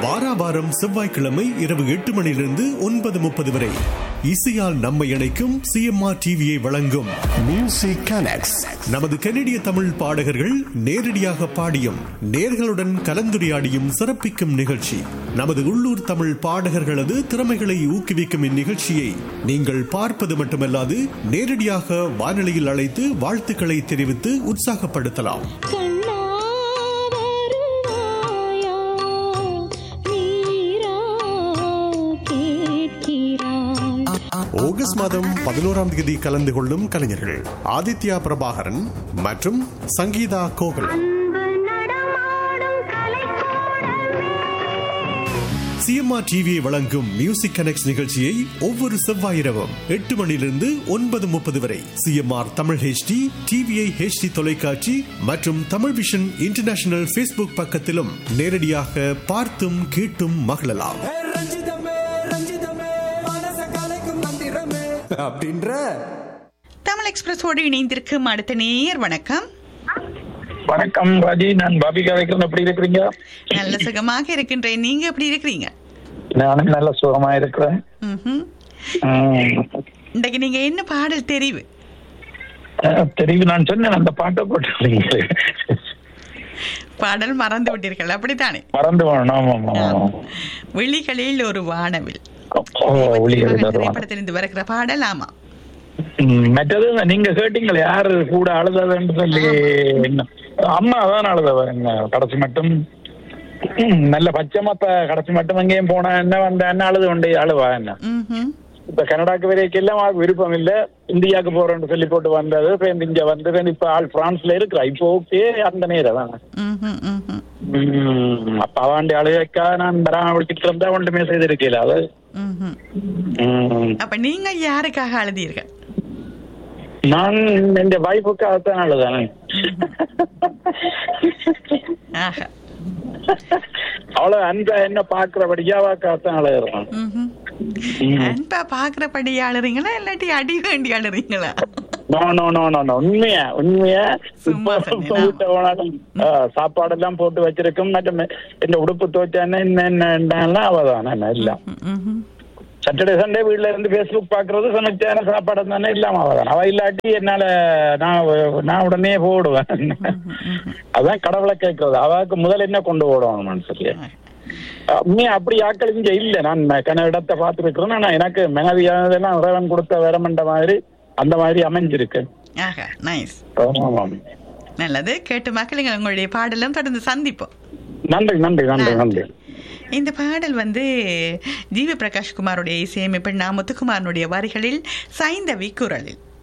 வாரா வாரம் செவ்வாய்க்கிழமை இரவு எட்டு மணியிலிருந்து ஒன்பது முப்பது வரை இசையால் நம்மை இணைக்கும் சிஎம்ஆர் டிவியை வழங்கும் Music Connects. நமது கனடிய தமிழ் பாடகர்கள் நேரடியாக பாடியும் நேர்களுடன் கலந்துரையாடியும் சிறப்பிக்கும் நிகழ்ச்சி நமது உள்ளூர் தமிழ் பாடகர்களது திறமைகளை ஊக்குவிக்கும் இந்நிகழ்ச்சியை நீங்கள் பார்ப்பது மட்டுமல்லாது நேரடியாக வானொலியில் அழைத்து வாழ்த்துக்களை தெரிவித்து உற்சாகப்படுத்தலாம் கண்ணா வருவாயா நீரா கேட்கிறாய் ஆகஸ்ட் மாதம் பதினோராம் தேதி கலந்து கொள்ளும் கலைஞர்கள் ஆதித்யா பிரபாகரன் மற்றும் சங்கீதா கோகுல் அன்பு நடமாடும் கலைக்கூடமே சிஎம்ஆர் டிவியை வழங்கும் மியூசிக் கனெக்ட் நிகழ்ச்சியை ஒவ்வொரு செவ்வாய் இரவும் எட்டு மணியிலிருந்து ஒன்பது முப்பது வரை CMR Tamil HD TVI HD தொலைக்காட்சி மற்றும் தமிழ் விஷன் இன்டர்நேஷனல் ஃபேஸ்புக் பக்கத்திலும் நேரடியாக பார்த்தும் கேட்டும் மகிழலாம் ஏ ரஞ்சிதமே ரஞ்சிதமே மனச கலைக்கும் மந்திரமே அப்படின்ற தமிழ் எக்ஸ்பிரஸோடு இணைந்திருக்கும் அடுத்த நேயர் வணக்கம் வணக்கம் ராஜி நான் பாபிகா வைக்கிறேன் எப்படி இருக்கிறீங்க நல்ல சுகமாக இருக்கின்றேன் நீங்க எப்படி இருக்கிறீங்க நானும் நல்ல சுகமா இருக்கிறேன் ம்ஹும். உம், இன்றைக்கு நீங்க என்ன பாடல் தெரிவு அஹ், தெரியும் நான் சொன்னேன் அந்த பாட்டை போட்டுருக்கீங்க பாடல் மறந்து விட்டீர்கள் அப்படித்தானே மறந்து போனோம் ஆமா, ஆமா, ஆமா. விழிகளில் ஒரு வானவில் ஓ, ஒளிகள் மகன் வருவாங்க. திரைப்படத்திலிருந்து வருகிற பாடல் ஆமா உம், மற்றது நீங்க கேட்டீங்களே யாரு கூட அழுததுன்னு சொல்லி என்ன அம்மா தான் அழுதவ என்ன கடைசி மட்டும் உம், நல்ல பச்சை மத்த கடைசி மட்டும் எங்கேயும் போனா என்ன வந்த என்ன அழுது கொண்டு அழுவா என்ன ம்ஹும். இப்ப கனடாக்கு வரைக்கும் எல்லாம் அவருக்கு விருப்பம் இல்ல இந்தியாவுக்கு போறேன்னு சொல்லி போட்டு வந்தது இப்ப இங்க வந்து இப்ப ஆள் பிரான்ஸ்ல இருக்கிறா இப்போ ஓகே அந்த நேரம் தான் ம்ஹும், ம்ஹும். உம், அப்ப அவன் அழுகக்கா நான் வராம விழிச்சிட்டு இருந்தா ஒன்றுமே செய்திருக்கல அது ம்ஹும். உம், அப்ப நீங்க யாருக்காக அழுதீர்கள் நான் என் வைஃபுக்காகத்தான் அழுதானே ஆஹா அவ்வளவு அந்த என்ன பாக்குறபடியா வாக்காகத்தான் அழுகிறான் ம்ஹும். அன்பா பாக்குறபடி அழுறீங்களா இல்லாட்டி அடி வேண்டி அழுறீங்களா no no no no no உண்மையா உண்மையா சும்மா இப்ப சொன்னேனா? இப்ப வீட்டை போனாலும் சாப்பாடு எல்லாம் போட்டு வச்சிருக்கும் மற்றும் இந்த உடுப்பு துவைச்சானே என்ன என்ன அவதான் என்ன எல்லாம் ம்ஹும். சாட்டர்டே சண்டே வீட்ல இருந்து ஃபேஸ்புக் பாக்குறது சமைச்சான சாப்பாடு தானே இல்லாம அவதான் அவ இல்லாட்டி என்னால நான் நான் உடனே போடுவேன் அதான் கடவுளை கேட்கறது அவளுக்கு முதல்ல என்ன கொண்டு போடுவாங்க மனசுக்கு உண்மையா அப்படி ஆக்கள் இங்க இல்ல நான் கன இடத்தை பார்த்துருக்கிறேன் ஆனா எனக்கு மனைவியானதெல்லாம் இறைவன் கொடுத்த வரமண்ட மாதிரி அந்த மாதிரி அமைஞ்சிருக்கு ஆஹா நைஸ் ஆமாம். நல்லது கேட்டு மக்களுங்க உங்களுடைய பாடலும் தொடர்ந்து சந்திப்போம் நன்றி நன்றி நன்றி நன்றி இந்த பாடல் வந்து ஜீவ பிரகாஷ் குமாருடைய இசையமைப்பு நா முத்துக்குமாரனுடைய வரிகளில் சைந்தவி குரலில்